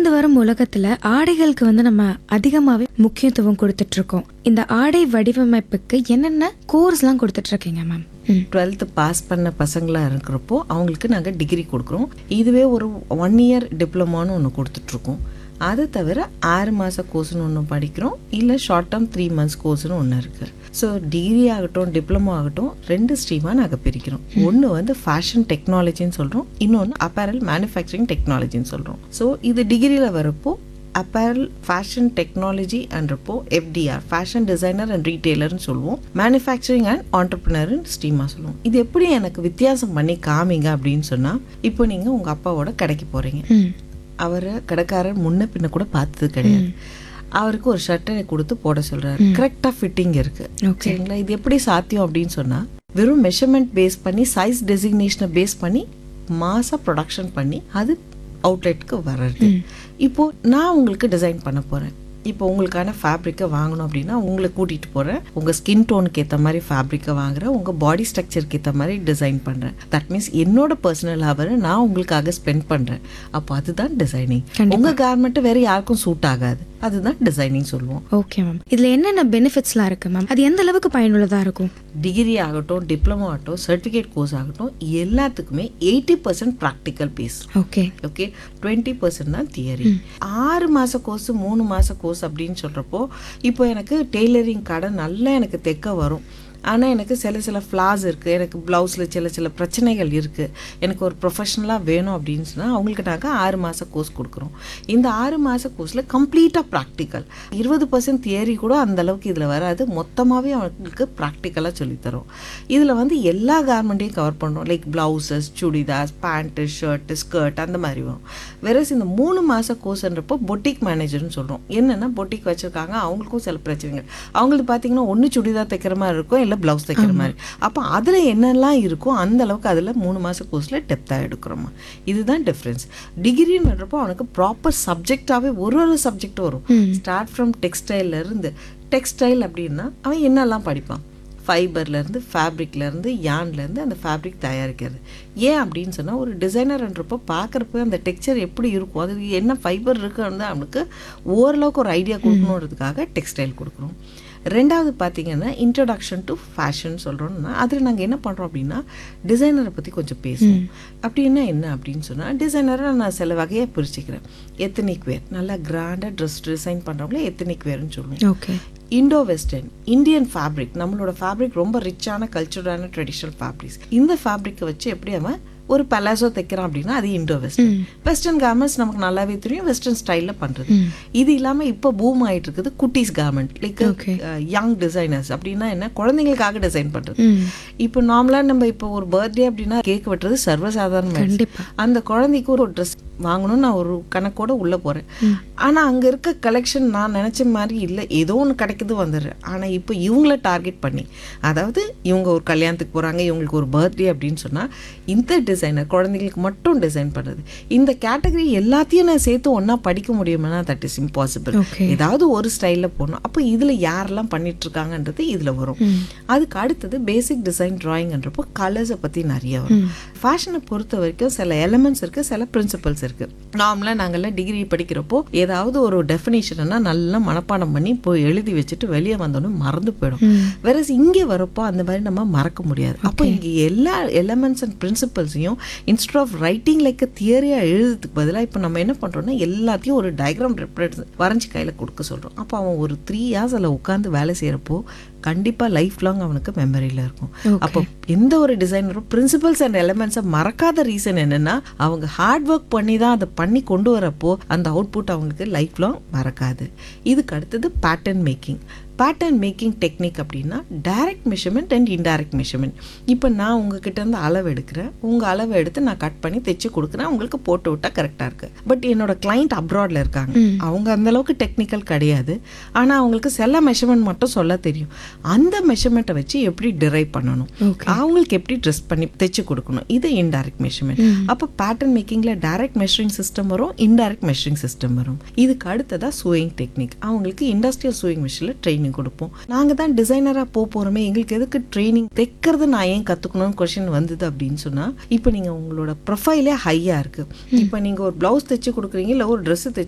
வளர்ந்து வரும் உலகத்துல ஆடைகளுக்கு வந்து நம்ம அதிகமாவே முக்கியத்துவம் கொடுத்துட்டு இருக்கோம் இந்த ஆடை வடிவமைப்புக்கு என்னென்ன கோர்ஸ்லாம் கொடுத்துட்டு இருக்கீங்க மேம் ம் டுவெல்த்து பாஸ் பண்ண பசங்களாக இருக்கிறப்போ அவங்களுக்கு நாங்கள் டிகிரி கொடுக்குறோம் இதுவே ஒரு ஒன் இயர் டிப்ளமான்னு ஒன்று கொடுத்துட்ருக்கோம் அது தவிர ஆறு மாத கோர்ஸ்னு ஒன்று படிக்கிறோம் இல்லை ஷார்ட் டேர்ம் த்ரீ மந்த்ஸ் கோர்ஸ்னு ஒன்று இருக்குது ஸோ டிகிரி ஆகட்டும் டிப்ளமோ ஆகட்டும் ரெண்டு ஸ்ட்ரீமாக நாங்கள் பிரிக்கிறோம் ஒன்று வந்து ஃபேஷன் டெக்னாலஜின்னு சொல்கிறோம் இன்னொன்று அப்பேரல் மேனுஃபேக்சரிங் டெக்னாலஜின்னு சொல்கிறோம் ஸோ இது டிகிரியில் வரப்போ அப்பேரல் ஃபேஷன் டெக்னாலஜி அன்றப்போ எஃப்டிஆர் ஃபேஷன் டிசைனர் அண்ட் ரீட்டெய்லர்னு சொல்லுவோம் மேனுஃபேக்சரிங் அண்ட் ஆண்டர்பிரினர்னு ஸ்ட்ரீமாக சொல்லுவோம் இது எப்படி எனக்கு வித்தியாசம் பண்ணி காமிங்க அப்படின்னு சொன்னால் இப்போ நீங்கள் உங்கள் அப்பாவோட கடைக்கு போகிறீங்க ம் அவரை கடைக்காரர் முன்ன பின்ன கூட பார்த்தது கிடையாது அவருக்கு ஒரு ஷர்ட்டை கொடுத்து போட சொல்றாரு கரெக்டாக ஃபிட்டிங் இருக்கு Okay. சரிங்களா இது எப்படி சாத்தியம் அப்படின்னு சொன்னா வெறும் மெஷர்மெண்ட் பேஸ் பண்ணி சைஸ் டெசிக்னேஷனை பேஸ் பண்ணி மாசா ப்ரொடக்ஷன் பண்ணி அது அவுட்லெட்க்கு வர்றது இப்போ நான் உங்களுக்கு டிசைன் பண்ண போறேன் இப்போ உங்களுக்கான ஃபேப்ரிக்கை வாங்கணும் அப்படின்னா உங்களை கூட்டிகிட்டு போகிறேன் உங்கள் ஸ்கின் டோனுக்கு ஏற்ற மாதிரி ஃபேப்ரிக்கை வாங்குறேன் உங்கள் பாடி ஸ்ட்ரக்சருக்கு ஏற்ற மாதிரி டிசைன் பண்ணுறேன் தட் மீன்ஸ் என்னோட பர்சனல் ஹவரை நான் உங்களுக்காக ஸ்பெண்ட் பண்ணுறேன் அப்போ அதுதான் டிசைனிங் உங்கள் கார்மெண்ட்டு வேறு யாருக்கும் சூட் ஆகாது அதுதான் டிசைனிங் சொல்லுவோம் ஓகே மேம் இதுல என்னென்ன பெனிஃபிட்ஸ்லாம் இருக்கு மேம் அது எந்த அளவுக்கு பயனுள்ளதா இருக்கும் டிகிரி ஆகட்டும் டிப்ளமோ ஆகட்டும் சர்டிஃபிகேட் கோர்ஸ் ஆகட்டும் எல்லாத்துக்குமே eighty percent practical base okay okay twenty percent தான் தியரி ஆறு மாத கோர்ஸ் மூணு மாத கோர்ஸ் அப்படின்னு சொல்கிறப்போ இப்போ எனக்கு டெய்லரிங் கடை நல்லா எனக்கு தைக்க வரும் ஆனால் எனக்கு சில சில ஃப்ளாஸ் இருக்குது எனக்கு ப்ளவுஸில் சில சில பிரச்சனைகள் இருக்குது எனக்கு ஒரு ப்ரொஃபஷனலாக வேணும் அப்படின்னு சொன்னால் அவங்களுக்கு நாங்கள் ஆறு மாத கோர்ஸ் கொடுக்குறோம் இந்த ஆறு மாத கோர்ஸில் கம்ப்ளீட்டாக ப்ராக்டிக்கல் இருபது பர்சன்ட் தியரி கூட அந்த அளவுக்கு இதில் வராது மொத்தமாகவே அவங்களுக்கு ப்ராக்டிக்கலாக சொல்லித்தரோம் இதில் வந்து எல்லா கார்மெண்ட்டையும் கவர் பண்ணுறோம் like blouses churidars pant shirt skirt அந்த மாதிரி வரும் வெரஸ் இந்த மூணு மாத கோர்ஸ்ன்றப்போ பொட்டிக் மேனேஜர்னு சொல்கிறோம் என்னென்னா பொட்டிக் வச்சுருக்காங்க அவங்களுக்கும் சில பிரச்சனைகள் அவங்களுக்கு பார்த்தீங்கன்னா ஒன்று சுடிதார் தைக்கிற மாதிரி இருக்கும் இல்லை ப்ளவுஸ் தைக்கிற மாதிரி அப்போ அதில் என்னெல்லாம் இருக்கோ அந்த அளவுக்கு அதில் மூணு மாத கோர்ஸில் டெப்த்தாக எடுக்கிறோமா இதுதான் டிஃப்ரென்ஸ் டிகிரின்றப்போ அவனுக்கு ப்ராப்பர் சப்ஜெக்டாகவே ஒரு ஒரு சப்ஜெக்ட் வரும் ஸ்டார்ட் ஃப்ரம் டெக்ஸ்டைல்லேருந்து டெக்ஸ்டைல் அப்படின்னா அவன் என்னெல்லாம் படிப்பான் ஃபைபர்லேருந்து ஃபேப்ரிக்லேருந்து யான்லேருந்து அந்த ஃபேப்ரிக் தயாரிக்கிறது ஏன் அப்படின்னு சொன்னால் ஒரு டிசைனர்ன்றப்போ பார்க்குறப்ப அந்த டெக்ஸ்சர் எப்படி இருக்கும் அது என்ன ஃபைபர் இருக்குன்னு அவனுக்கு ஓரளவுக்கு ஒரு ஐடியா கொடுக்கணுன்றதுக்காக டெக்ஸ்டைல் கொடுக்குறோம் ரெண்டாவது பார்த்தீங்கன்னா இன்ட்ரடக்ஷன் டு ஃபேஷன் சொல்கிறோம்னா அதில் நாங்கள் என்ன பண்ணுறோம் அப்படின்னா டிசைனரை பற்றி கொஞ்சம் பேசுவோம் அப்படின்னா என்ன அப்படின்னு சொன்னால் டிசைனரை நான் சில வகையாக பிரிச்சுக்கிறேன் எத்தனிக் வேர் நல்லா கிராண்டாக ட்ரெஸ் டிசைன் பண்ணுறவங்களே எத்தனிக் வேர்னு சொல்லுவோம் okay Indo western Indian fabric நம்மளோட ஃபேப்ரிக் ரொம்ப ரிச்சான கல்ச்சரான ட்ரெடிஷ்னல் ஃபேப்ரிக்ஸ் இந்த ஃபேப்ரிக்கை வச்சு எப்படி அவன் ஒரு பலாசோ தைக்கிறான் அப்படின்னா அது இண்டோ வெஸ்டர்ன் வெஸ்டர்ன் கார்மெண்ட்ஸ் நமக்கு நல்லாவே தெரியும் வெஸ்டர்ன் ஸ்டைலில் பண்ணுறது இது இல்லாமல் இப்போ பூம் ஆயிட்டு இருக்குது குட்டீஸ் garment like Okay. Young designers அப்படின்னா என்ன குழந்தைங்களுக்காக டிசைன் பண்ணுறது ம் இப்போ நார்மலாக நம்ம இப்போ ஒரு பர்த்டே அப்படின்னா கேக் வெட்டுறது சர்வசாதாரண கண்டிப்பா. அந்த குழந்தைக்கு ஒரு ட்ரெஸ் வாங்கணும்னு நான் ஒரு கணக்கோட உள்ளே போகிறேன் ஆனால் அங்கே இருக்க கலெக்ஷன் நான் நினச்ச மாதிரி இல்லை ஏதோ ஒன்று கிடைக்குது வந்துடுறேன் ஆனால் இப்போ இவங்கள டார்கெட் பண்ணி அதாவது இவங்க ஒரு கல்யாணத்துக்கு போகிறாங்க இவங்களுக்கு ஒரு பர்த்டே அப்படின்னு சொன்னால் இந்த டிசைனர் குழந்தைங்களுக்கு மட்டும் டிசைன் பண்ணுறது இந்த கேட்டகரி எல்லாத்தையும் நான் சேர்த்து ஒன்றா படிக்க முடியுமானா தட் இஸ் இம்பாசிபிள் Okay. ஏதாவது ஒரு ஸ்டைலில் போகணும் அப்போ இதில் யாரெல்லாம் பண்ணிட்டு இருக்காங்கன்றது இதில் வரும் அதுக்கு அடுத்தது பேசிக் டிசைன் ட்ராயிங்ன்றப்போ கலர்ஸை பற்றி நிறைய வரும் ஃபேஷனை பொறுத்த வரைக்கும் சில எலமெண்ட்ஸ் இருக்குது சில பிரின்சிபல்ஸ் இருக்குது நார்மலாக நாங்கள்லாம் டிகிரி படிக்கிறப்போ ஏதாவது ஒரு டெஃபினேஷன்னா நல்லா மனப்பாடம் பண்ணி போய் எழுதி வச்சுட்டு வெளியே வந்தோன்னே மறந்து போயிடும் வேற இங்கே வரப்போ அந்த மாதிரி நம்ம மறக்க முடியாது அப்போ இங்கே எல்லா எலமெண்ட்ஸ் அண்ட் பிரின்சிபல்ஸையும் இன்ஸ்டெட் ஆஃப் ரைட்டிங் லைக் தியரியாக எழுதுறதுக்கு பதிலாக இப்போ நம்ம என்ன பண்ணுறோம்னா எல்லாத்தையும் ஒரு டயக்ராம் ரெப்ரட் வரைஞ்சி கையில் கொடுக்க சொல்கிறோம் அப்போ அவன் ஒரு த்ரீ இயர்ஸ் அதில் உட்காந்து வேலை செய்கிறப்போ கண்டிப்பாக லைஃப் லாங் அவனுக்கு மெமரியில் இருக்கும் அப்போ எந்த ஒரு டிசைனரும் பிரின்சிபல்ஸ் அண்ட் எலமெண்ட்ஸை மறக்காத ரீசன் என்னன்னா அவங்க ஹார்ட் ஒர்க் பண்ணி தான் அதை பண்ணி கொண்டு வரப்போ அந்த அவுட்புட் அவங்களுக்கு லைஃப் லாங் மறக்காது இதுக்கு அடுத்தது pattern making pattern making technique அப்படின்னா direct measurement and indirect measurement இப்போ நான் உங்ககிட்ட இருந்து அளவு எடுக்கிறேன் உங்கள் அளவை எடுத்து நான் கட் பண்ணி தைச்சு கொடுக்குறேன் உங்களுக்கு போட்டு விட்டால் கரெக்டாக இருக்குது பட் என்னோட கிளைண்ட் அப்ராடில் இருக்காங்க அவங்க அந்த அளவுக்கு டெக்னிக்கல் கிடையாது ஆனால் அவங்களுக்கு சில மெஷர்மெண்ட் மட்டும் சொல்ல தெரியும் அந்த மெஷர்மெண்ட்டை வச்சு எப்படி டிரைவ் பண்ணணும் அவங்களுக்கு எப்படி ட்ரெஸ் பண்ணி தைச்சு கொடுக்கணும் இது இன்டைரக்ட் மெஷர்மெண்ட் அப்போ பேட்டர்ன் மேக்கிங்கில் டைரக்ட் மெஷரிங் சிஸ்டம் வரும் இன்டைரக்ட் மெஷரிங் சிஸ்டம் வரும் இதுக்கு அடுத்ததாக சூயிங் டெக்னிக் அவங்களுக்கு இண்டஸ்ட்ரியல் சூயிங் மிஷினில் ட்ரைனிங் கொடுப்போம் நாங்கள் தான் டிசைனராக போக போகிறோமே எங்களுக்கு எதுக்கு ட்ரைனிங் தைக்கிறது நான் ஏன் கற்றுக்கணும்னு கொஷின் வந்தது அப்படின்னு சொன்னால் இப்போ நீங்கள் உங்களோட ப்ரொஃபைலே ஹையாக இருக்குது இப்போ நீங்கள் ஒரு ப்ளவுஸ் தைச்சு கொடுக்குறீங்க இல்லை ஒரு ட்ரெஸ்ஸு தைச்சு